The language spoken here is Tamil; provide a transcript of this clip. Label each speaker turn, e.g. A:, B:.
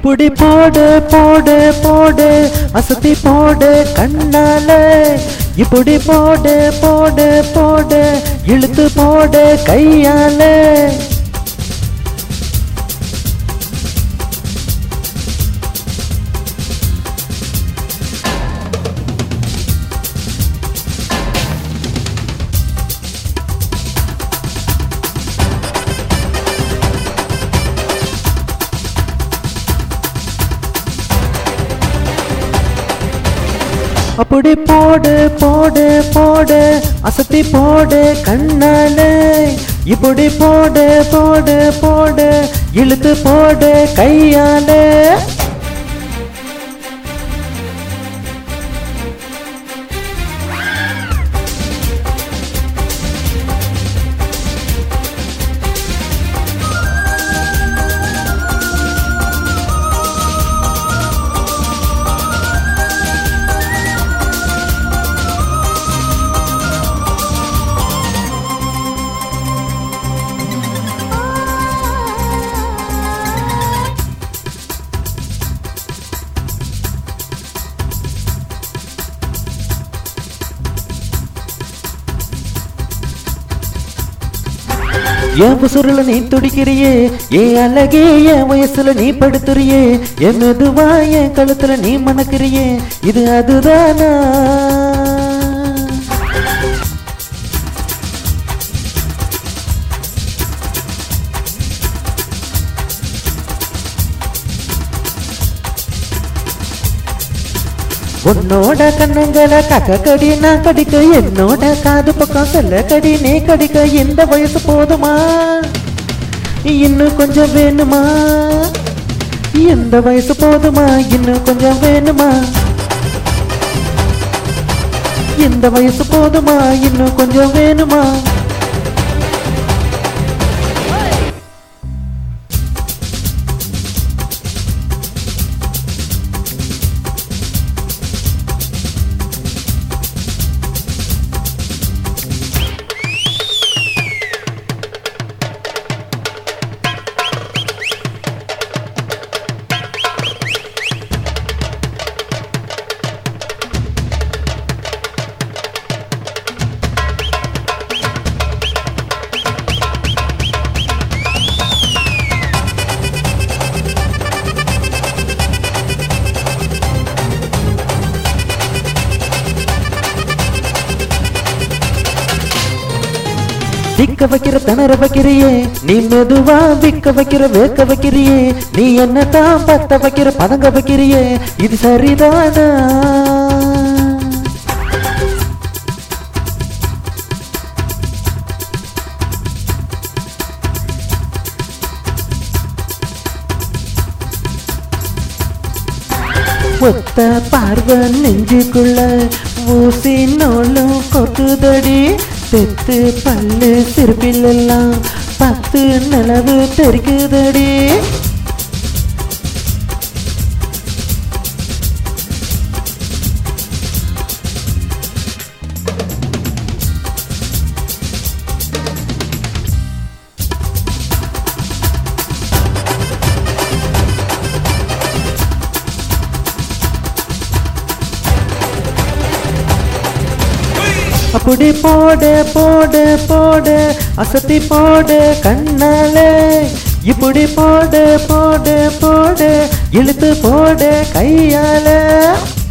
A: அப்படி போடு போடு போடு அசத்தி போடு கண்ணால இப்படி போடு போடு போடு இழுத்து போடு கையால அப்படி போடு போடு போடு அசத்தி போடு கண்ணால இப்படி போடு போடு போடு இழுத்து போடு கையால என் புசுருல நீ துடிக்கிறியே ஏன் அழகே என் வயசுல நீ படுத்துறியே என் மெதுவா என் கழுத்துல நீ மணக்கிறியே இது அதுதானா உன்னோட கண்ணங்களை கக்க கடி நான் கடிக்க என்னோட காது பக்கம் செல்ல கடி நீ கடிக்க இந்த வயசு போதுமா இன்னும் கொஞ்சம் வேணுமா இந்த வயசு போதுமா இன்னும் கொஞ்சம் வேணுமா இந்த வயசு போதுமா இன்னும் கொஞ்சம் வேணுமா விக்க வைக்கிற திணற வைக்கிறியே நீ மெதுவா விக்க வைக்கிற வேக்க வைக்கிறியே நீ என்ன தான் பத்த வைக்கிற பதங்க வைக்கிறியே இது சரிதானா ஒத்த பார்வை நெஞ்சுக்குள்ள ஊசி நூலும் கொட்டுதடி தெத்து பல்லு சிறுப்பிலெல்லாம் பத்து நிலவு தெரிக்குதடி அப்படி போடு போடு போடு அசத்தி போடு கண்ணால இப்படி போடு போடு போடு இழுத்து போடு கையால